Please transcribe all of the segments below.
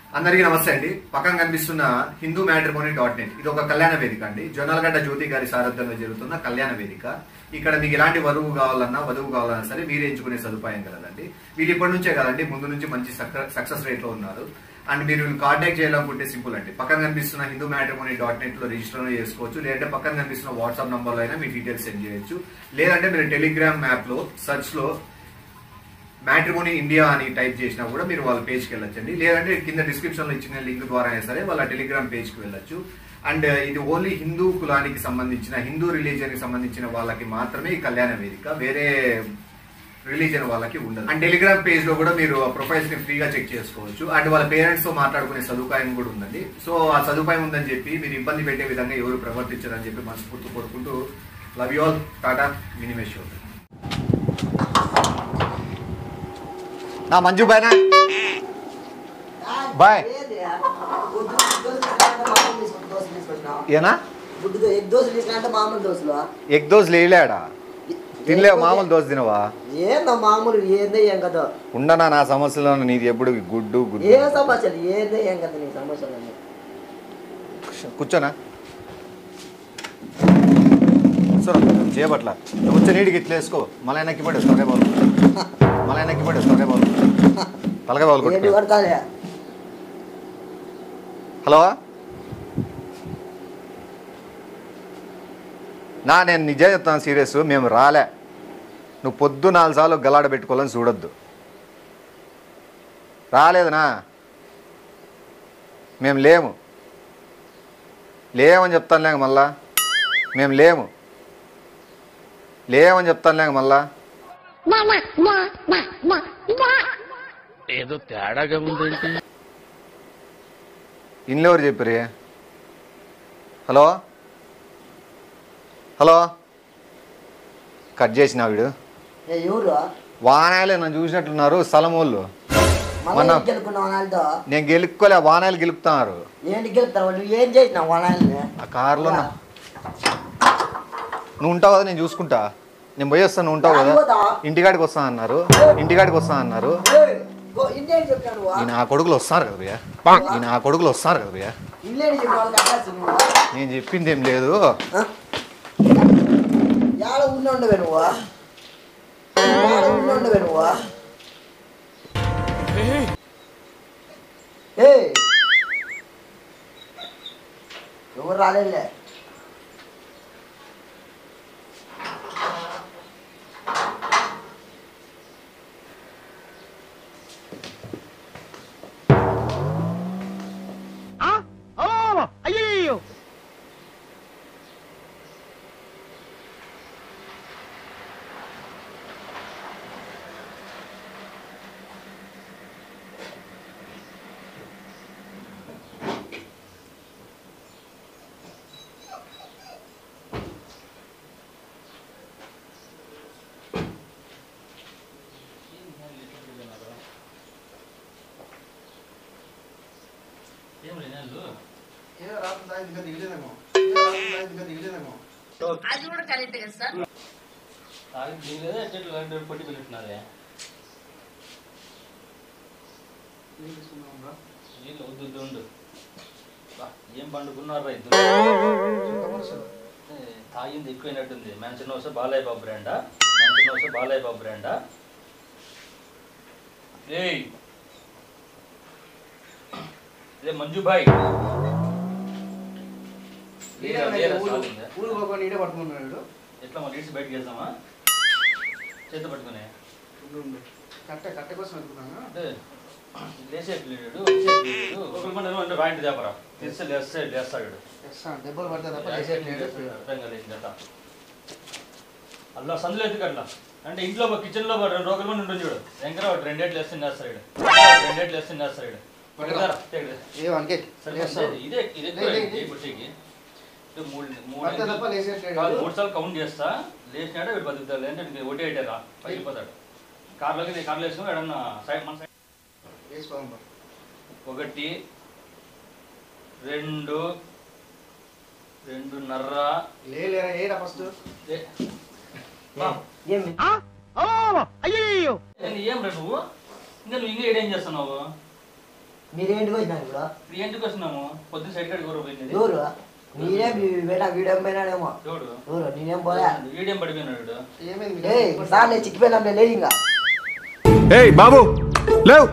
అందరికీ నమస్తే అండి పక్కన కనిపిస్తున్న హిందూ మ్యాట్రిమోనీ డాట్ నెట్ ఇది ఒక కళ్యాణ వేదిక అండి జొన్నలగడ్డ జ్యోతి గారి సారథ్యంలో జరుగుతున్న కళ్యాణ వేదిక ఇక్కడ మీకు ఎలాంటి వధువు కావాలన్నా వధువు కావాలన్నా సరే మీరే ఎంచుకునే సదుపాయం కలదండి వీళ్ళు ఇప్పటి నుంచే కదండి ముందు నుంచి మంచి సక్సెస్ రేట్ లో ఉన్నారు అండ్ మీరు కాంటాక్ట్ చేయాలనుకుంటే సింపుల్ అండి పక్కన కనిపిస్తున్న హిందూ మ్యాట్రిమోనీ డాట్ నెట్ లో రిజిస్టర్ చేసుకోవచ్చు లేదంటే పక్కన కనిపిస్తున్న వాట్సాప్ నంబర్ లో అయినా మీ డీటెయిల్స్ సెండ్ చేయొచ్చు లేదంటే మీరు టెలిగ్రామ్ యాప్ లో సెర్చ్ లో మ్యాట్రిమోనీ ఇండియా అని టైప్ చేసినా కూడా మీరు వాళ్ళ పేజ్కి వెళ్ళొచ్చండి లేదంటే కింద డిస్క్రిప్షన్ లో ఇచ్చిన లింక్ ద్వారా అయినా సరే వాళ్ళ టెలిగ్రామ్ పేజ్ కి వెళ్ళొచ్చు అండ్ ఇది ఓన్లీ హిందూ కులానికి సంబంధించిన హిందూ రిలీజియన్ కి సంబంధించిన వాళ్ళకి మాత్రమే ఈ కళ్యాణ వేదిక వేరే రిలీజియన్ వాళ్ళకి ఉండదు అండ్ టెలిగ్రామ్ పేజ్ లో కూడా మీరు ప్రొఫైల్స్ ని ఫ్రీగా చెక్ చేసుకోవచ్చు అండ్ వాళ్ళ పేరెంట్స్ తో మాట్లాడుకునే సదుపాయం కూడా ఉందండి సో ఆ సదుపాయం ఉందని చెప్పి మీరు ఇబ్బంది పెట్టే విధంగా ఎవరు ప్రవర్తించారని చెప్పి మనస్ఫూర్తి కోరుకుంటూ లవ్ యూ ఆల్ టాటా మినిమేష్ నా మంజు బాయ్నా బాయ్ ఏనా గుడ్డు ఎగ్ దోశలు తీసుకుంటే మామూలు దోశలు ఎగ్ దోశ లేలాడా తినలేవు మామూలు దోశ తినవా ఏందో మామూలు ఏందో ఏం కదా ఉండనా నా సమస్యలో నీది ఎప్పుడు గుడ్డు గుడ్డు ఏ సమస్యలు ఏందో ఏం కదా నీ సమస్యలు అన్నీ. కూర్చోనా కూర్చోరా చేయబట్ల నువ్వు వచ్చే నీటికి ఇట్లా వేసుకో మళ్ళీ వెనక్కి పడేసి తలకాయ బాలు మళ్ళీ వెనక్కి పడేసి తలకాయ బాలు తలకాయ బాలు ఏంటి కొట్టుకో కొడతాలే హలో నా నేను నిజం చెప్తాను సీరియస్ మేము రాలే నువ్వు పొద్దు నాలుగు సార్లు గలాడ పెట్టుకోవాలని చూడొద్దు రాలేదనా మేము లేము లేవని చెప్తాను లేక మళ్ళా మేము లేము లేవని చెప్తాను లేక మళ్ళా ఏదో తేడాగా ఉందేంటి ఇంట్లో ఎవరు చెప్పారు హలో హలో కట్ చేసిన వీడు ఏ ఎవరు వానాయలే నన్ను చూసినట్లున్నారు స్థలం వాళ్ళు మళ్ళీ మొన్న- ఏం గెలుకున్నావు వాళ్ళతో నేను గెలుక్కోలే వానాయలు గెలుపుతున్నారు ఏంటి గెలుపుతారు వాళ్ళు ఏం చేసినావు వాళ్ళని ఆ కారులో నా- నువ్వు ఉంటావు కదా నేను చూసుకుంటా నేను పోయి వస్తాను నువ్వు ఉంటావు కదా రానివ్వదా? ఇంటికాడికి వస్తా అన్నారు ఇంటికాడికి వస్తా అన్నారు ఇండియన్ చెప్పాను నువ్వు ఈయన ఆ కొడుకులు వస్తారు కదా భయ్యా ఈయన ఆ కొడుకులు వస్తారు కదా భయ్యా ఇండియన్ చెప్పిన వాళ్ళకి అడ్రస్ నువ్వు నేను చెప్పింది ఏం లేదు యాడ ఉండి ఉండవే నువ్వు యాడ ఉండి ఉండవే నువ్వు ఏ ఎవరు రాలేదులే అయ్యో పొట్టి పిలుస్తున్నారే నీళ్ళు వద్దు వద్దు, ఉండు బా, ఏం పండుకున్నారా ఇద్దరు ఏ, తాగింది ఎక్కువైనట్టుంది మ్యాన్షన్ హౌస్ బాలయ్య బాబు బ్రాండా మ్యాన్షన్ హౌస్ బాలయ్య బాబు బ్రాండా ఏయ్ ఇదే మంజుబాయ్ లేరా, లేరా, సాగుందా? ఊరు పోకుండా ఈడే పట్టుకున్నాడు ఎట్లా మరి ఇడిచి బయటకు వెళ్దామా చేత పట్టుకునే కట్ట కట్ట కోసం వెళ్తున్నాను అంటే లేచేట్లేడు వచ్చేట్లేడు ఒకరి మన అంటే రాయింటి దేపరా తెలిసి లేస్తే లేస్తాడు చేస్తాను దెబ్బలు పడితే తప్ప లేచేయట్లేడు. అర్థం కాలేదు జత అల్లా సందులో ఎత్తుకట్లా అంటే ఇంట్లో కిచెన్ లో రెండు రోజుల మంది ఉంటుంది చూడు శంకర ఒకటి రెండేట్లు వేస్తే నేస్తాడు రెండేట్లు వేస్తే నేస్తాడు ఏ వానికి సరే ఇదే ఇదే లే, లే, లే. ఈ బుట్టికి ఇది మూడు మూడు పడితే తప్ప లేచేయట్లేడు. కాదు, మూడు సార్లు కౌంట్ చేస్తా లేచినాడే వీడు బతుకుతాడు అంటే వీడికి ఒకటి అయిటారా పగిలిపోతాడు కార్లోకి నేను కార్లో వేసుకుని ఎడన్నా సైడ్ మన సైడ్ వేసుకోదాం బా. ఒకటి రెండు రెండున్నర లే లేరా ఏరా ఫస్ట్ ఏ, బా. ఏమి అయ్యో ఏంది, ఏం రా నువ్వు ఇంకా నువ్వు ఇంకా ఏడేం చేస్తున్నావు మీరేంటికి వచ్చినారు ఇప్పుడు ఇప్పుడు ఎందుకు వస్తున్నాము పొద్దున్న సైడ్ కాడికి కూర పోయింది ఎవరు మీరే మీ వేడా వీడియో పోయినాడేమో చూడు ఎవరు నేనేం పోలే వీడియం పడిపోయినాడు ఏమైంది ఏ సార్లే చిక్కిపోయినాం లే ఇంకా ఏయ్ బాబు లేవ్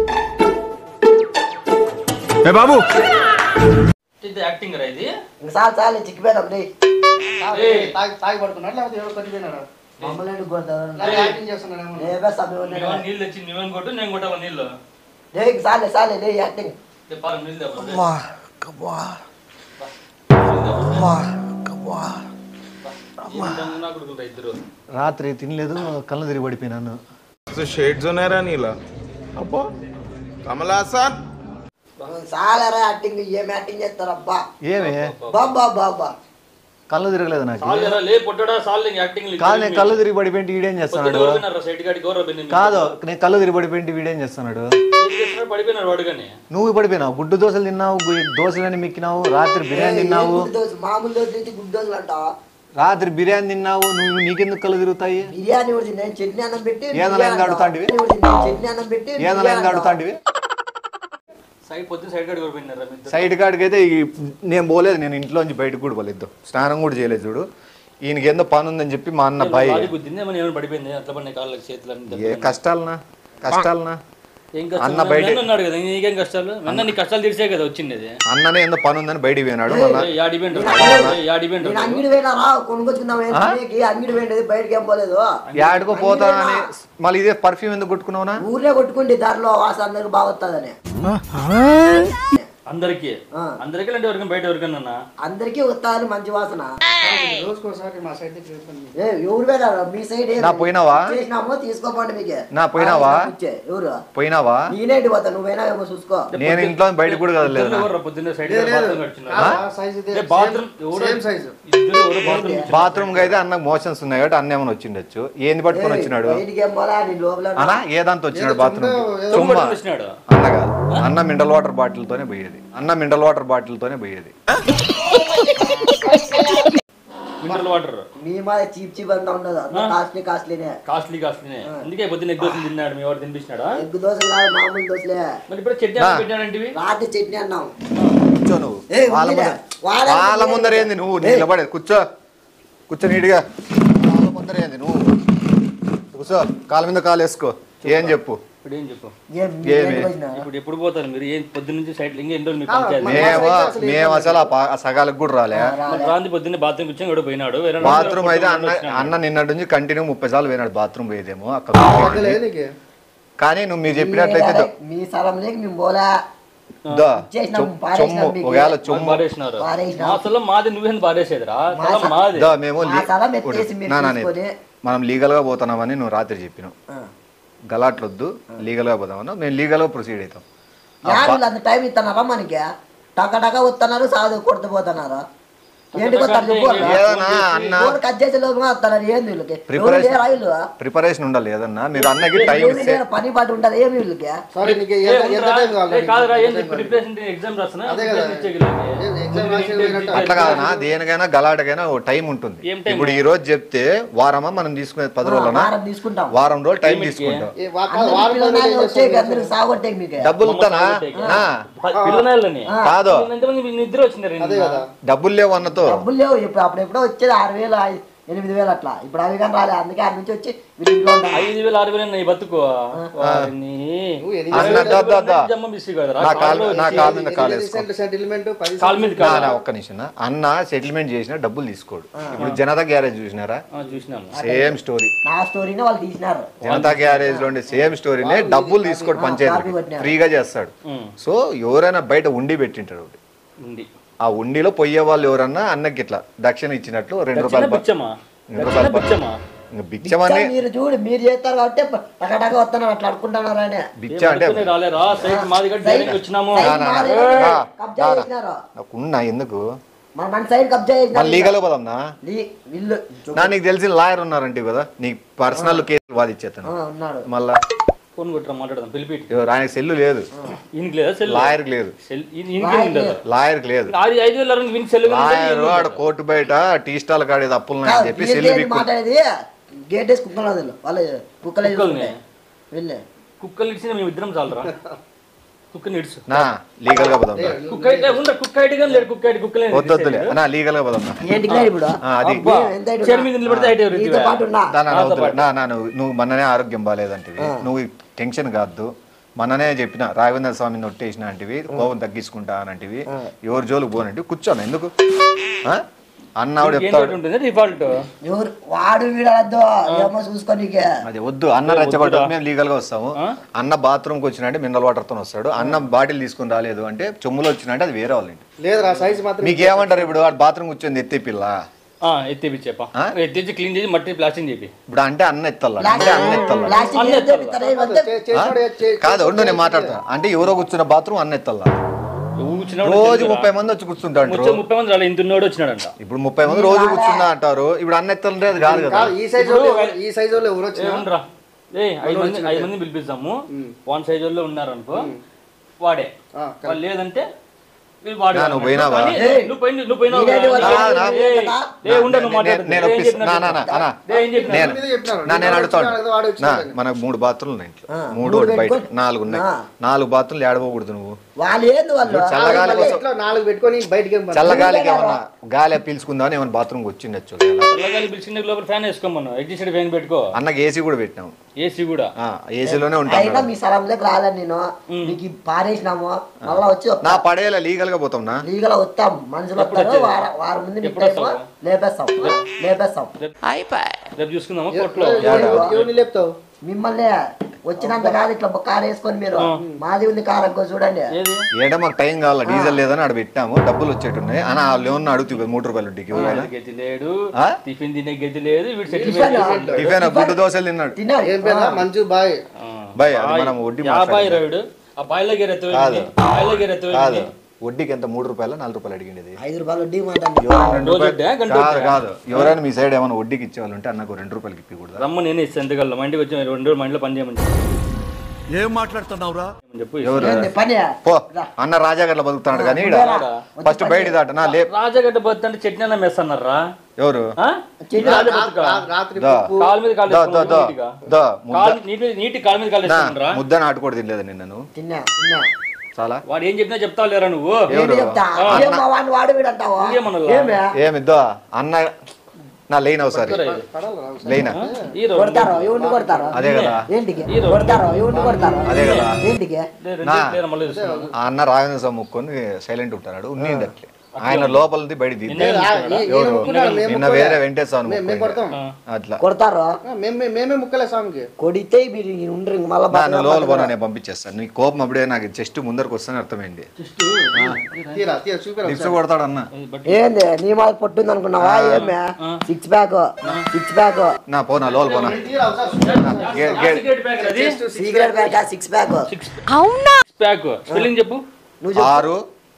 ఏ బాబు ఇది యాక్టింగ్ రా ఇది ఇంక సార్ సార్లే చిక్కిపోయినాం లే తాగి ఏయ్. తాగి- తాగి పడుకున్నాడు లేకపోతే ఎవరు కొట్టిపోయినాడు మమ్మల్ని ఎందుకు కొడతారు లేకపోతే యాక్టింగ్ చేస్తున్నాడేమో లేవే సమయం నువ్వేమో నీళ్ళు తెచ్చి నువ్వేం కొట్టు నేను కొట్టావా నీళ్ళు లే ఇంక సార్లే సార్లే లే యాక్టింగ్ లే, పాలు నీళ్ళు తేపో, లే. వా కవ్వా నీళ్ళు తేపో, లే. వా కవ్వా ఏం దొంగ నా కొడుకులు రా ఇద్దరు రాత్రి తినలేదు కళ్ళు తిరిగి పడిపోయినాను షేడ్స్ ఉన్నారా నీలా అబ్బో కమల్ హాసన్ సాలరా యాక్టింగ్ ఏం యాక్టింగ్ చేస్తారబ్బా ఏమే బాబా బాబా కళ్ళు తిరగలేదు నాకు సాల్ జరా, లే పొట్టడా సాల్ ఇంక యాక్టింగ్ కాదు నేను కళ్ళు తిరిగి పడిపోయింటి వీడేం చేస్తున్నాడు సైడ్ కాడికి గౌరవ బిన్ని కాదు నేను కళ్ళు తిరిగి పడిపోయింటి వీడేం చేస్తున్నాడు పడిపోయినాడు వాడు కానీ నువ్వు పడిపోయినావు గుడ్డు దోశలు తిన్నావు గు- దోశలని మిక్కినావు రాత్రి బిర్యానీ తిన్నావు గుడ్డు దోశ మామూలు దోశ నుంచి గుడ్డు దోశలు అంట రాత్రి బిర్యానీ తిన్నావు నువ్వు నీకెందుకు కళ్ళు తిరుగుతాయి బిర్యానీ ఉడిచి నేను చట్నీ అన్నం పెట్టి ఏదైనా బిర్యానీ ఎందుకు అడుగుతాంటివి? బిర్యానీ ఉడిచి నేను చట్నీ అన్నం పెట్టి ఏదైనా బిర్యానీ ఎందుకు అంట. అడుగుతాంటివి సైడ్ పొద్దున్న సైడ్ కాడికి పోయినారా మీ ఇద్దరు సైడ్ కాడికి అయితే ఈ- నేను పోలేదు నేను ఇంట్లోంచి బయటకు కూడా పోలేదు స్నానం కూడా చేయలేదు చూడు ఈయనకి ఏందో పని ఉందని చెప్పి మా అన్న బాయ్ లారీ గుద్దింది ఏమైనా ఏమైనా పడిపోయింది అట్లా పడిన కాళ్ళకి చేతులు అన్ని ఏ దెబ్బలు. కష్టాలనా కష్టాలనా ఏం అన్న కష్టాలు బయట- వెన్న ఉన్నాడు కదా నీకేం కష్టాలు వెన్న నీ కష్టాలు తీర్చే కదా వచ్చింది అది అన్ననే ఏందో పని ఉందని బయటికి పోయినాడు మళ్ళా ఏ, యాడి బెండ్ ఏ, యాడి బెండ్ నేను అంగిడి పోయినారా కొనుక్కొచ్చుకున్నాం ఏం తినేకి అంగిడి పోయినది బయటకి ఏం పోలేదు యాడికో పోతానని మళ్ళీ ఇదే పర్ఫ్యూమ్ ఎందుకు కొట్టుకున్నావునా ఊర్లో కొట్టుకుంటే దారిలో వాసన అందరికి బాగా వస్తుందని అందరికి ఆ. అందరికి అంటే ఎవరికైనా బయట ఎవరికైనా అందరికీ వస్తాదని మంచి వాసన రోజుకోసారి మా సైడ్ నుంచి వెళ్తుంది. ఏ ఎవరు పోయినారు మీ సైడ్ నా పోయినావా? చేసినాము తీసుకోపోండి మీకు నా పోయినావా? ఇచ్చే, ఎవరు పోయినావా నేనేంటి పోతా నువ్వు పోయినావేమో చూసుకో నేను ఇంట్లో బయటకు కూడా కదలేదు పొద్దున్న సైడ్ లేదు, లేదు. బాత్రూమ్ కడుచున్నారు ఆ సైజ్ ఇదే. ఏ, బాత్రూమ్ ఎవరు? సేమ్ సైజు ఇద్దరు ఎవరు బాత్రూమ్ బాత్రూమ్ కి అయితే అన్నకు మోషన్స్ ఉన్నాయి కాబట్టి అన్న ఏమైనా వచ్చిండొచ్చు ఏంది పట్టుకొని వచ్చినాడు బయటికి ఏం పోలా నీ లోపల అన్నా ఏదంతా వచ్చినాడు ఏదో బాత్రూమ్ చుమ్మ- ఏదో చుమ్మా వచ్చినాడు అన్న కాదు అన్న మినరల్ వాటర్ బాటిల్ తోనే పోయేది అన్న మినరల్ వాటర్ బాటిల్ తోనే పోయేది మినరల్ వాటర్ మీ మా చీప్ చీప్ అంతా ఉండదు అంతా కాస్ట్లీ కాస్ట్లీనే కాస్ట్లీ కాస్ట్లీనే అందుకే పొద్దున్న ఎగ్ దోశలు తిన్నాడు మీ వాడు తినిపించినాడా ఎగ్ దోశలు కాదు మామూలు దోశలే మరి ఇప్పుడు చట్నీ నా. పెట్టాడంటివి రాత్రి చట్నీ అన్నాం కూర్చో నువ్వు ఏయ్, వాళ్ళ ఉందిలే. ముందర వాళ్ళ వాళ్ళ ముందర ముందర ఏంది నువ్వు నిలబడేది కూర్చో కూర్చో నీట్గా వాళ్ళ ముందర ఏంది నువ్వు కూర్చో కాలు మీద కాలు వేసుకో ఏం చెప్పు ఇప్పుడు ఏం చెప్పు ఏం మీ ఏమి? ఇంటికి వచ్చినా? ఇప్పుడు ఎప్పుడు పోతారు మీరు ఏం పొద్దున్న నుంచి సైడ్ ఇంకా ఎన్ని రోజులు మీకు కాదు, పంచాయతీ? మన మేము సైడ్ అసలు మేము అసలు ఆ పా- ఆ సగాలకు కూడా రాలే మరి రాంది పొద్దున్నే బాత్రూమ్ కూర్చొని కూడా పోయినాడు వేరే రోజు బాత్రూమ్ అయితే అన్న వచ్చినాడు. అన్న నిన్నటి నుంచి కంటిన్యూ ముప్పై సార్లు పోయినాడు బాత్రూమ్ పోయేదేమో అక్కడ మధ్యలో ఏ నీకు? కానీ నువ్వు మీరు చెప్పినట్లయితే దో- మీ స్థలంలోకి మేము పోలే దో, ఇచ్చేసినాం, చొమ్- పారేసినాం చొమ్ము మీకు. ఒకవేళ వాళ్ళు చొమ్ము పారేసినారు పారేసినాం. మా స్థలం మాది నువ్వేంది పారేసేదిరా మా స్థలం స్థలం- మాది దో, మేము మా లీ- స్థలం ఎత్తేసి మీరు నా, నా, నేను- తీసుకొని. మనం లీగల్ గా పోతున్నామని నువ్వు రాత్రి చెప్పినావు ఆ. గలాట్లొద్దు లీగల్ గా పోదామన్నా మేము లీగల్ గా ప్రొసీడ్ అవుతాం యాడులు అంత టైం ఇస్తున్నారా మనకి టక టక వస్తున్నారు సాధు కొడుతూ పోతున్నారు ఏంటి కొత్తారు చెప్పు వాళ్ళు? ఏదన్నా అన్న ఫోన్ కట్ చేసే లోపు వస్తున్నారు ఏంది వీళ్ళకి ఎవరు ప్రిపరేషన్ లేరా వీళ్ళు ప్రిపరేషన్ ఉండాలి ఏదన్నా మీరు అన్నకి టైం ఎవరు ఇస్తే లేరా? పని పాటు ఉండదు ఏమి వీళ్ళకి సారీ నీకు ఏ, ఎంత ఎంత ఉండరా? టైం కావాలి ఏ, కాదురా నీకు? ఏంది ఎంత టైం కావాలి? ప్రిపరేషన్ ఎగ్జామ్ రాస్తున్నా అదే కదా. ప్రిపరేషన్ ఇచ్చేయగలిగి. ఏ, ఎగ్జామ్ రాసి పోయినట్టు. అట్లా కాదనా దేనికైనా గలాటకైనా ఓ టైం ఉంటుంది ఏం టైం? ఇప్పుడు ఈ రోజు చెప్తే వారమా మనం తీసుకునేది పది రోజులనా వారం తీసుకుంటాం వారం రోజులు టైం ఏమిటికి? తీసుకుంటాం ఏ, వా- అందరికి వారం పిల్లలు రోజులు ఏం వచ్చే చేస్తావు? అందరికి సాగొట్టే మీకు డబ్బులు ఉందనా నా, ప- పిల్లనాయలని కాదు ఎంతమంది మీ నిద్ర వచ్చినారు అదే కదా డబ్బులు లేవు అన్నతో డబ్బులు లేవు ఇప్పుడు అప్పుడు ఎప్పుడో వచ్చేది ఆరు వేలు ఐ- ఎనిమిది వేలు అట్లా ఇప్పుడు అవి కానీ రాలే అందుకే ఆడ నుంచి వచ్చి వీళ్ళు ఇంట్లో ఉంటారు ఐదు వేలు ఆరు వేలు నీ బతుకు వారిని. నువ్వు ఎన్ని అన్న, చేస్తావు? దా, దా, దా. జమ్మ మిస్సి కదరా, నా కాలు కాళ్ళు నా మిస్సి. కాలు మీద కాలు ఎన్ని వేసుకో సెంట్లు సెటిల్మెంట్ పది కాలు మీద నా, కాలు నా, ఒక్క నిమిషం నా. అన్న సెటిల్మెంట్ చేసిన డబ్బులు తీసుకోడు ఇప్పుడు జనతా గ్యారేజ్ చూసినారా ఆ, చూసినాము సేమ్ స్టోరీ నా స్టోరీని వాళ్ళు తీసినారు జనతా గ్యారేజ్ లో ఉండే సేమ్ స్టోరీనే డబ్బులు తీసుకోడు కాపీ పంచాయతీ కొట్టినారు. ఫ్రీగా చేస్తాడు ఉమ్, సో ఎవరైనా బయట ఉండి పెట్టింటాడు ఒకటి. ఉంది ఆ ఉండిలో పొయ్యే వాళ్ళు ఎవరన్నా అన్నకి ఇట్లా దక్షిణ ఇచ్చినట్లు రెండు దక్షిణ రూపాయలు బ- బిచ్చమా రెండు దక్షిణ రూపాయలు బ- బిచ్చమా ఇంకా బిచ్చమని మీరు చూడు మీరు చేస్తారు కాబట్టి టకటక వస్తున్నారు అట్లా అడుకుంటున్నారు అని బిచ్చ అంటే ఏ, రాలేరా సైడ్ మాది కూడా డైరెక్ట్ వచ్చినాము సైడ్ నా, నా, మాది నా. కబ్జా నా, నా. చేసినారు నాకు ఉన్నా ఎందుకు మన మన సైడ్ కబ్జా మన చేసినారు లీగల్ పోదాంనా లీ- వీళ్ళు నా నీకు తెలిసిన లాయర్ ఉన్నారంటే కదా నీకు పర్సనల్ కేసులు వాదిచ్చేస్తాను ఆ, ఉన్నాడు మళ్ళా ఫోన్ కొట్టరా మాట్లాడదాం పిలిపిటి ఎవరు ఆయనకి సెల్లు లేదు ఈయనకి లేదా సెల్ లాయర్కి లేదు సెల్ ఈయనకి ఉండదు లాయర్కి లేదు అది ఐదు వేల అరవై వీనికి సెల్ లాయర్ ఆడ కోర్టు బయట టీ స్టాల్ కాడేది అప్పులు ఉన్నాయని చెప్పి వీళ్ళు సెల్లు ఏంటి బిక్కు మాట్లాడేది గేట్ వేసి కుక్కలు వదిలు వాళ్ళు కుక్కలే కుక్కల్ని? చూసుకుంటాయి. వీళ్ళే కుక్కలు ఇచ్చిన మేము ఇద్దరం చాలరా కుక్క నిడుచు నా లీగల్ గా పోదాం రా. కుక్క అయితే ఉండ కుక్క ఐడి కానీ లేడు కుక్క ఐడి కుక్కలే వద్దు వద్దులే నా లీగల్ గా పోదాం రా. ఏంటికి లేదు ఇప్పుడు ఆ, అది అబ్బా, ఎంత ఇటు చైర్ మీద నిలబడితే ఐటీ నీతో పాటు ఉన్నా నా, నా, నాతో వద్దులే. పాటు. నా, నా, నువ్వు నువ్వు మొన్ననే ఆరోగ్యం బాగాలేదంటివి నువ్వు టెన్షన్ కాదు మొన్ననే చెప్పిన రాఘవేంద్ర స్వామిని నొట్టేసిన అంటివి కోపం తగ్గించుకుంటా అనంటివి ఎవరి జోలికి పోనంటివి కూర్చోను ఎందుకు ఆ? అన్నాడు ఏం చెప్తాడు రేట్ ఉంటుంది డిఫాల్ట్ ఎవరు వాడు వీడద్దు ఏమో చూసుకోనీకే అది వద్దు అన్న రెచ్చగొట్ట మేము లీగల్ గా వస్తాము అన్న బాత్రూమ్ కి వచ్చినంటే మినరల్ వాటర్ తో వస్తాడు అన్న బాటిల్ తీసుకుని రాలేదు అంటే చెమ్ములో వచ్చినంటే అది వేరే వాళ్ళండి లేదురా సైజ్ మాత్రం మీకు ఏమంటారు ఇప్పుడు వాడు బాత్రూమ్ కూర్చొని ఎత్తే పిల్ల ఎత్తిపిచ్చేపా ఆ? ఎత్తిచ్చి క్లీన్ చేసి మట్టి ప్లాస్టింగ్ చెప్పి ఇప్పుడు అంటే అన్న ఎత్తల్లా అంటే అన్న ఎత్తల్లా ప్లాస్టిక్ అన్నీ ఏం చెప్తారా? ఇవంతా చే- చేసినోడు ఏ- చే- కాదు ఉండు నేను మాట్లాడతా అంటే ఎవరో కూర్చున్న బాత్రూమ్ అన్న ఎత్తల్లా కూర్చున్నాడు రోజు ముప్పై మంది వచ్చి కూర్చుంటాడు ముచ్చ ముప్పై మంది రాలే ఇంత ఉన్నాడు వచ్చినాడంట ఇప్పుడు ముప్పై మంది రోజు కూర్చున్నా అంటారు ఇప్పుడు అన్న ఎత్తాలంటే అది కాదు కదా కాదు, ఈ సైజ్ వాళ్ళు ఎవరు- ఈ సైజ్ వాళ్ళు ఎవరు వచ్చినా ఏమనరా ఏ ఐదు మంది ఐదు మంది పిలిపిస్తాము వన్ సైజ్ వాళ్ళు ఉన్నారు అనుకో వాడే ఆ, వాళ్ళు లేదంటే వీళ్ళు వాడే నా, నువ్వు పోయినావా? కానీ, ఏ, నువ్వు పోయిన- నువ్వు పోయినావు నేనేంటి కదా? వాళ్ళు నా, నా. ఏ, ఏ, ఉండు, నువ్వు నేను- మాట్లాడు. నేను ఏ, ఏం ఒప్పిస్తా. చెప్పినా నా, నా, నా, చెప్పు. నా. ఏ, ఏం చెప్పినా నేను మీద చెప్పినారు. నా నేను వాడు అడుగుతాను వచ్చినాడు, వాడు నా వచ్చినాడు. మనకు మూడు బాత్రూమ్లు ఉన్నాయి ఇంట్లో ఆ, మూడు మూడు ఒకటి బయట పెట్టుకో. నాలుగు ఉన్నాయి ఆ. నాలుగు బాత్రూమ్లు ఏడవకూడదు నువ్వు వాళ్ళు ఏంది వాళ్ళు చల్లగాలి మళ్ళీ కోసం ఇట్లా నాలుగు పెట్టుకొని బయటికి ఏం పని? చల్లగాలికి ఏమన్నా గాలి పీల్చుకుందామని ఏమైనా బాత్రూమ్కి వచ్చిండొచ్చు చల్లగాలి పిలిచిన లోపల ఫ్యాన్ వేసుకోమను ఎగ్జిస్టెడ్ ఫ్యాన్ పెట్టుకో అన్నకి ఏసీ కూడా పెట్టినాం ఏసీ కూడా ఆ, ఏసీలోనే అయినా ఉంటాను మీ స్థలంలోకి రాలని నేను మీకు ఈ పారేసినాము మళ్ళా వచ్చి నా పడేలా లీగల్ గా పోతాం నా లీగల్ వస్తాం మనుషులు వస్తారు వార- వారం ముందు ఎప్పుడు నిప్పేస్తాం వస్తావు? లేపేస్తాం లేపేస్తాం రేపు చూసుకుందామా కోర్టులో ఎవరు- ఎవరిని లేపుతావు మిమ్మల్ని వచ్చినంత కాదు ఇట్లా కార్ వేసుకొని మీరు మాది ఉంది కార్ అనుకో చూడండి ఏది ఏడా మాకు టైం కావాలా డీజిల్ లేదని ఆడ పెట్టాము డబ్బులు వచ్చేట్టున్నాయి అని వాళ్ళు ఏమన్నా అడుగుతుంది మూడు రూపాయలు వడ్డీకి ఎవరైనా గతి లేడు ఆ? టిఫిన్ తినే గతి లేదు వీడు టిఫిన్ సెటిల్మెంట్ టిఫిన్ గుడ్డు దోశలు తిన్నాడు తిన్నాడు ఏం పేరు మంజు బాయ్ బాయ్ అది మనం వడ్డీ యాభై మాట్లాడదాం. రాయుడు ఆ బాయిలో గెరెత్తు కాదు. బాయిలో గెరెత్తు కాదు వడ్డీకి ఎంత మూడు రూపాయలు నాలుగు రూపాయలు అడిగింది ఐదు రూపాయలు వడ్డీ మాట్లాడి ఎవరైనా రెండు రోజు రూపాయలు వడ్డా? గంట కాదు వడ్డా? కాదు ఎవరైనా మీ సైడ్ ఏమైనా వడ్డీకి ఇచ్చేవాళ్ళు ఉంటే అన్నకు రెండు రూపాయలకి ఇప్పకూడదు రమ్మ నేనే ఇస్తాను ఎంతకల్లా మా ఇంటికి వచ్చి రెండు రోజులు మా ఇంట్లో పని చేయమని చెప్పు. ఏం మాట్లాడుతున్నావురా అని చెప్పు ఎవరు ఏంది పని పో అన్న రాజాగట్ల బతుకుతున్నాడు కానీ ఈడ ఫస్ట్ బయట దాట నా లే రాజాగడ్డ బత్ అంటే చట్నీ అన్న మెస్ అన్నారా ఎవరు ఆ? రాజా బతుక. రా- రాత్రి దా. పప్పు కాలు మీద కాలు దా, దా, దా, నీట్గా. దా, ముద్ద కాలు- నీటి నీటి కాలు మీద కాలు నా, వేసుకుంటారా ముద్ద నాటుకోడు తినలేదు నిన్న నువ్వు తిన్నా తిన్నా చాలా వాడు ఏం చెప్పినా చెప్తావు లేరా నువ్వు ఏంటి చెప్తా ఏం మా వాడిని వాడు వీడు అంటావా ఇంకేమనాలా? ఏమే ఏమిద్దో అన్న నా లేని ఒకసారి లేనా ఈ రోజు కొడతారు ఎవరిని కొడతారు అదే కదా ఏంటికి కొడతారు ఎవరిని కొడతారు అదే కదా. ఏంటికి లే, రెండు నా. లేరా మళ్ళీ చూస్తున్నాను. ఆ అన్న రాఘవేంద్ర స్వామి ముక్కొని సైలెంట్ ఉంటాడు ఉన్నింది అట్లే ఆయన లోపలిది బయట నిన్నే తీద్దాం ఎవరు నిన్న వేరే వెంకటేశ్వర మేము కొడతాం అట్లా కొడతారు మేమే మేమే ముక్కలే స్వామికి కొడితే మీరు ఉండరు ఇంక మళ్ళా నా నువ్వు లోపల పోనా నేను పంపించేస్తాను నీ కోపం అప్పుడే నాకు చెస్ట్ ముందరకు వస్తాను అర్థమైంది తీరా తీరా చూపిరా లిప్స్ కొడతాడు అన్న ఏంది నీ మాది పొట్టుంది అనుకున్నావా ఏమే సిక్స్ ప్యాక్ సిక్స్ ప్యాక్ నా పో నా లోపల పోనా తీరా ఒకసారి చూపిరా. గే- గే- సిగరెట్ ప్యాక్ అది secret pack six pack six pack spelling చెప్పు నువ్వు చెప్పు. ఆరు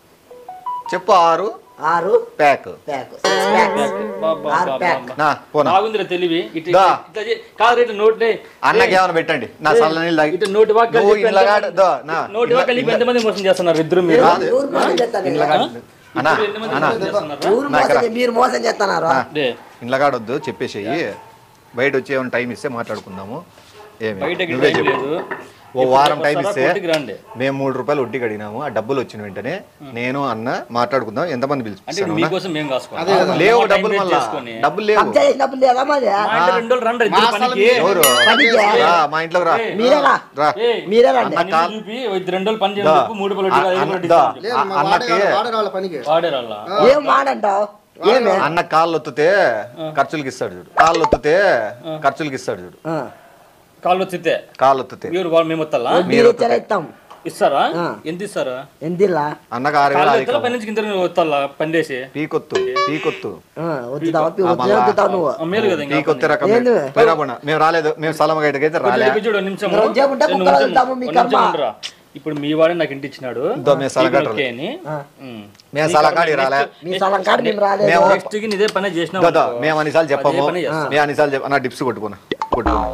చెప్పు ఆరు ఆరు ప్యాక్ ప్యాక్ సిక్స్ ప్యాక్ బా, బా, ఆరు బా, ప్యాక్ బా. నా పోనా బాగుందిరా తెలివి ఇటు దా. ఇట్లా చే- కాదు రేటు నోట్ అన్నకి ఏమైనా పెట్టండి నా చల్ల నీళ్ళు తాగి ఇటు నోటి వాక్ నువ్వు ఇళ్ళగాడు దో, నా నోటి వాక్ కలిపి ఎంతమంది మోసం చేస్తున్నారు ఇద్దరు మీరు కాదు. ఊరు మోసం చేస్తాను ఇళ్ళగాడు అన్న ఇద్దరు ఎంతమంది అన్న మోసం చేస్తున్నారా? ఊరు నా ఇక్కడ. మోసం మీరు మోసం చేస్తున్నారు డే, ఇళ్ళగాడొద్దు చెప్పేసేయి బయట వచ్చి ఏమైనా టైం ఇస్తే మాట్లాడుకుందాము ఏమి బయటకి నువ్వే టైం చెప్పు లేదు ఓ వారం టైం వస్తారా? ఇస్తే కోర్టుకి రండి మేము మూడు రూపాయలు వడ్డీ కడిగినాము ఆ డబ్బులు వచ్చిన వెంటనే నేను అన్న మాట్లాడుకుందాం ఎంతమంది అంటే ఇప్పుడు పిలిపిస్తాను మీకోసం మేము కాసుకోవాలి అదే కదా. లేవు మా టైం డబ్బులు వేస్ట్ మళ్ళా చేసుకొని. డబ్బులు లేవు కబ్జా చేసినప్పుడు లేదా మాది మా ఇంట్లో రెండు రోజులు రండి ఇద్దరు మా స్థలం పనికి. మీదే. ఎవరు పనికి రా మా ఇంట్లోకి రా ఏయ్, మీరేనా రా ఏయ్, మీరే రండి అన్న కాలు చూపి ఇద్దరు రెండు రోజులు పని దా. చేయమని చెప్పు మూడు పళ్ళు వడ్డీ కాదు, ఐదు అన్న- పళ్ళు దా. వడ్డీ లేదు మా ఆ, వాడే అన్నకి- వాడే వాళ్ళ పనికి వాడే రాళ్ళ ఏం మాడంటావు ఏమే అన్న కాళ్ళు ఒత్తితే ఖర్చులకి ఇస్తాడు చూడు కాళ్ళు ఒత్తితే ఖర్చులకి ఇస్తాడు చూడు ఆ. కాళ్ళు వచ్చితే కాళ్ళు ఒత్తితే మీరు వాళ్ళు మేము వస్తాలా మీరు ఇచ్చారా ఇస్తాం ఇస్తారా ఆ. ఎంత ఇస్తారా ఎంతిల్లా అన్నకు ఆరు వేలు కాళ్ళు ఆధిక్యం. ఎత్తాలా పని నుంచి కింద వస్తాలా పని చేసి పీకొత్తు పీకొత్తు వద్దుతావా మళ్ళా. వద్దుతావు నువ్వు ఆ, మేలు కదా ఇంకా పీకొత్తే రకం ఏంది? పోయినా పోయినా మేము రాలేదు మేము స్థలం గైటకి అయితే రాలే కొంచెం చూడు, ఒక నిమిషం. రోజు చేయకుంటే రెండు కుక్కలు నిమిషం, వెళ్తాము, మీ ఒక నిమిషం కర్మ. ఉండరా. ఇప్పుడు మీ వాడే నాకు ఇంటి ఇచ్చినాడు దో, మేము స్థలం కట్టరు. ఓకే అని ఆ. ఉమ్. మేము స్థలం కాడికి రాలే మీ స్థలం కాడ మేము రాలేదు మేము నెక్స్ట్ కి ఇదే పని చేసినాం దాదా అనుకో. మేము అన్నిసార్లు చెప్పము అదే పని చేస్తాం. మేము అన్నిసార్లు చెప్ప నా డిప్స్ కొట్టుకున్నా కొట్టుకున్నా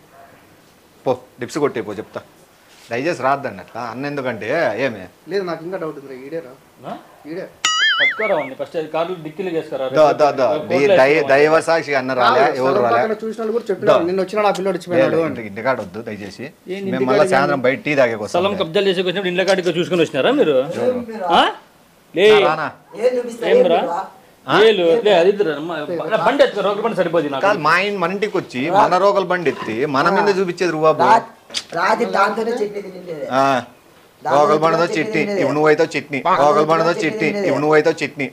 పో డిప్స్ కొట్టే పో చెప్తా దయచేసి రాద్దండి అట్లా అన్న ఎందుకంటే ఏమే లేదు నాకు ఇంకా డౌట్ ఉంది ఈడేరా ఆ? ఈడే పట్టుకోరా వాడిని ఫస్ట్ కార్లు డిక్కీలు చేసుకురా దో, దో, దో. దై- దై- దైవ సాక్షి అన్న రాలే ఎవరు స్థలం రాలే పక్కన చూసిన వాళ్ళు కూడా చెప్పినారు నిన్న వచ్చిన నా పిల్లడు వచ్చిపోయినాడు అని ఇంటికి ఇంటికాడ వద్దు దయచేసి ఏంటి మేము మళ్ళీ సాయంత్రం బయట టీ తాగే స్థలం కబ్జాలు చేసేకి వచ్చినప్పుడు ఇండ్ల కాడికి చూసుకొని వచ్చినారా మీరు ఆ? లే రానా ఏం చూపిస్తా ఏం ఏం రా చూపిస్తా? లేలు లే అది ఇద్దరు. అమ్మ, బండి ఎత్తుకో రోడ్డు బండి సరిపోతుంది నాకు కాదు మా ఇంటి మన ఇంటికి వచ్చి మన రోగల బండి ఎత్తి మన మీద చూపించేది రుబాబు రా- రాత్రి దాంతోనే చట్నీ తినేది ఆ, రోగల బండితో చట్నీ ఇవి నువ్వైతే చట్నీ రోగల బండితో చట్నీ ఇవి నువ్వైతే చట్నీ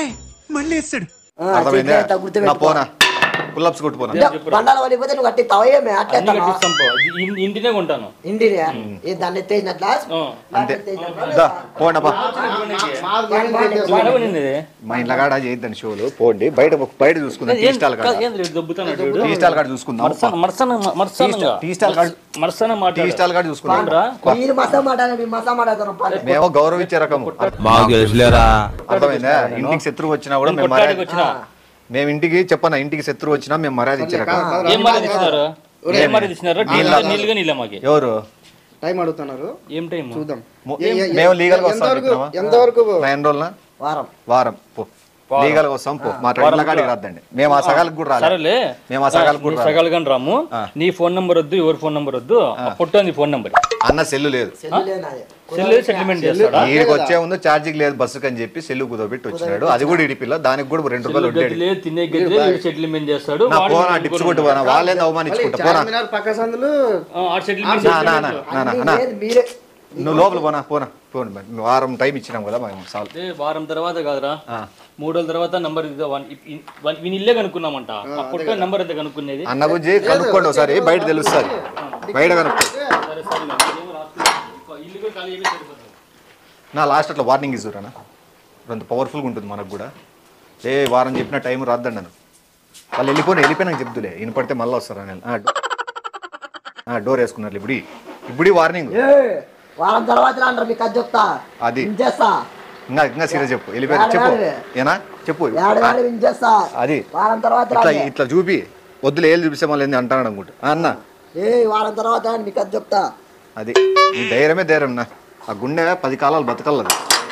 అర్థమైందా నా పోనా పుల్లప్స్ కొట్టు పోనా బండాల పడిపోతే నువ్వు కట్టి తవయేమే అన్ని అట్టే కట్టిస్తాం పో. ఇన్- ఇంటినే కొంటాను ఇండినే ఏ దాన్ని ఎత్తేసినట్లా ఆ. అంతే దా పోండి బా ఎక్కడ కొనింది ఇది? మా ఇంట్లో కాడ చేయొద్దని షోలు పోండి బయట బయట చూసుకుందాం టీ ఏం- స్టాల్ కాడ ఏం లేదు, దొబ్బుతున్నాడు వీడు. టీ స్టాల్ కాడ చూసుకుందాం మర్సన మర్సన మర్సనంగా టీ స్టాల్ కాడ మర్సన టీ మాట్లాడు స్టాల్ కాడ చూసుకుందాం రా. మీరు మసా మాట్లాడాలి మీరు మసా మాట్లాడతారు మేము గౌరవించే రకము మాకు తెలుసులేరా అర్థమైందా ఇంటికి శత్రువు వచ్చినా కూడా మేము కొట్టాడికి మర్యాద వచ్చిన మేము ఇంటికి చెప్పనా ఇంటికి శత్రువు వచ్చినా మేము మర్యాద ఇచ్చే రకం ఏం మర్యాద ఇచ్చినారు ఏం మర్యాద ఇచ్చినారు నీళ్ళ- నీళ్ళుగా నీళ్ళ మాకి ఎవరు టైం అడుగుతున్నారు ఏం టైం చూద్దాం ము- ఏ- ఏ- మేము లీగల్ గా వస్తాం ఎంతవరకు చెప్పినావా? ఎంతవరకు నైన్ రోజుల వారం వారం పో లీగల్ గా వస్తాం పో మా ట్రైన్ల కాడికి రాద్దండి మేము ఆ సగాలకు కూడా రాలేదు సరేలే మేము ఆ సగాలకు నీ కూడా రాలేదు. సగాలు కానీ రాము ఆ. నీ ఫోన్ నంబర్ వద్దు ఎవరి ఫోన్ నంబర్ వద్దు పొట్టు నీ ఫోన్ నంబర్ అన్న సెల్లు లేదు సెల్లులేనాది సెల్ సెటిల్మెంట్ చేస్తాడా ఈడికి వచ్చే ముందు ఛార్జింగ్ లేదు బస్సుకి అని చెప్పి సెల్లు కుదోబెట్టి వచ్చినాడు అది కూడా ఇడిపిల్ల దానికి కూడా రెండు రూపాయలు గది ఉంటాడు లేదు తినే గది లేదు సెటిల్మెంట్ చేస్తాడు నా వాడు పోనా ఇంటికి టిప్స్ కూడా కొట్టు పోనా వాళ్ళేంది అవమానించుకుంటా పోనా చార్మినార్ పక్క సందులు ఆ, ఆడు సెటిల్మెంట్ నా, నా, నా, నా, నా, నా. లేదు, మీరే నువ్వు లోపల పోనా పోనా పోను మరి. నువ్వు వారం టైం ఇచ్చినాం కదా మేము చాలు ఏ, వారం తర్వాత కాదురా ఆ. మూడు రోజుల తర్వాత నంబర్ వీని ఇల్లే కనుక్కున్నామంట ఆ పుట్ట నంబర్ ఎంత కనుక్కునేది అన్న గురించి కనుక్కోండి ఒకసారి బయట తెలుస్తుంది బయట కనుక్కో సరే సరే నాకేమో రాసుకో. ఇల్లు కూడా ఖాళీ అయిపోయి సరిపోతుంది. నా లాస్ట్ అట్లా వార్నింగ్ ఇస్తురానా కొంత పవర్ఫుల్గా ఉంటుంది మనకు కూడా ఏ వారం చెప్పిన టైం రాద్దండి నన్ను వాళ్ళు వెళ్ళిపోయిన వెళ్ళిపోయినాక చెప్తులే ఈయన పడితే మళ్ళీ వస్తారా నేను ఆ, డో- ఆ, డోర్ వేసుకున్నారు ఇప్పుడు ఇప్పుడు వార్నింగ్ ఏ, వారం తర్వాత అంటారు మీకు అది చెప్తా అది. చేస్తా ఇంకా ఇంకా సీరియస్ చెప్పు వెళ్ళిపోయినా ఏడ చెప్పు ఏడవే? ఏనా చెప్పు ఏడగాడు వించేస్తా అది వారం తర్వాత ఇట్లా రాలే. ఇట్లా చూపి వద్దులు ఏళ్ళు చూపిస్తే మళ్ళీ ఏంది అంటాను అనుకుంటా ఆ, అన్న ఏ వారం తర్వాత రండి, మీకు అది చెప్తా అది నీ ధైర్యమే ధైర్యం నా ఆ గుండె పది కాలాలు బతకల్లదు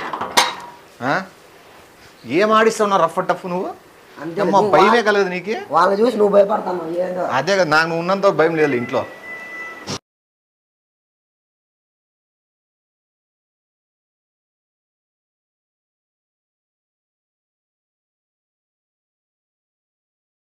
ఆ? ఏం ఆడిస్తావు నా రఫ్ టఫ్ నువ్వు అంతే అమ్మ భయమే కలదు నీకు వాళ్ళని చూసి నువ్వు భయపడతాను ఏందో అదే కదా నాకు నువ్వు ఉన్నంత భయం లేదు ఇంట్లో